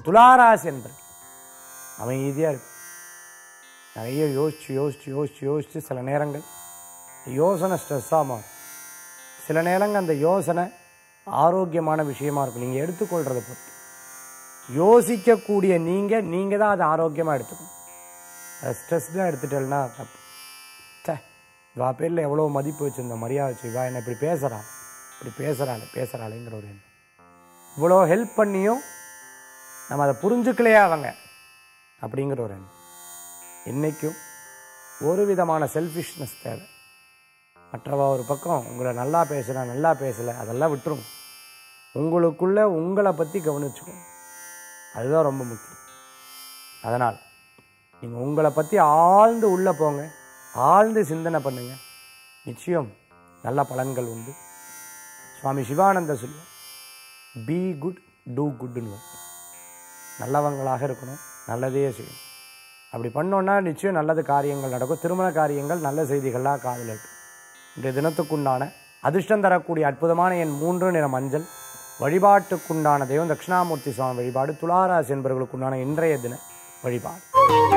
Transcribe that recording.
துளாராசி என்பது அமைதியாக இருக்கு நிறைய யோசிச்சு யோசிச்சு யோசிச்சு யோசிச்சு சில நேரங்கள் யோசனை ஸ்ட்ரெஸ்ஸாக மாறும் சில நேரங்கள் அந்த யோசனை ஆரோக்கியமான விஷயமா இருக்கும் நீங்கள் எடுத்துக்கொள்றதை பொறுத்து யோசிக்கக்கூடிய நீங்கள் நீங்கள் தான் அதை ஆரோக்கியமாக எடுத்துக்கணும் அதை ஸ்ட்ரெஸ்டாக எடுத்துட்டேன்னா தப்பு சே இவா பேரில் எவ்வளோ மதிப்பு வச்சிருந்த மரியாதை வச்சு இவா என்ன இப்படி பேசுகிறாள் இப்படி பேசுகிறாள் பேசுகிறாளுங்கிற ஒரு எண்ணம் இவ்வளோ ஹெல்ப் பண்ணியும் நம்ம அதை புரிஞ்சுக்கலையா அவங்க அப்படிங்கிற ஒரு எண்ணம் என்றைக்கும் ஒரு விதமான செல்ஃபிஷ்னஸ் தேவை மற்றவ ஒரு பக்கம் உங்களை நல்லா பேசுகிறா நல்லா பேசலை அதெல்லாம் விட்டுருங்க உங்களுக்குள்ள உங்களை பற்றி கவனிச்சுக்கோங்க அதுதான் ரொம்ப முக்கியம் அதனால் நீங்கள் உங்களை பற்றி ஆழ்ந்து உள்ளே போங்க ஆழ்ந்து சிந்தனை பண்ணுங்க நிச்சயம் நல்ல பலன்கள் உண்டு சுவாமி சிவானந்த சொல்லுவார் பி குட் டூ குட்னு நல்லவங்களாக இருக்கணும் நல்லதே செய்யணும் அப்படி பண்ணோன்னா நிச்சயம் நல்லது காரியங்கள் நடக்கும் திருமண காரியங்கள் நல்ல செய்திகளாக காதில் இருக்கும் இன்றைய தினத்துக்குண்டான அதிர்ஷ்டம் தரக்கூடிய அற்புதமான என் மூன்று நிற மஞ்சள் வழிபாட்டுக்குண்டான தெய்வம் தட்சிணாமூர்த்தி சுவாமி வழிபாடு துளாராசி என்பவர்களுக்குண்டான இன்றைய தின வழிபாடு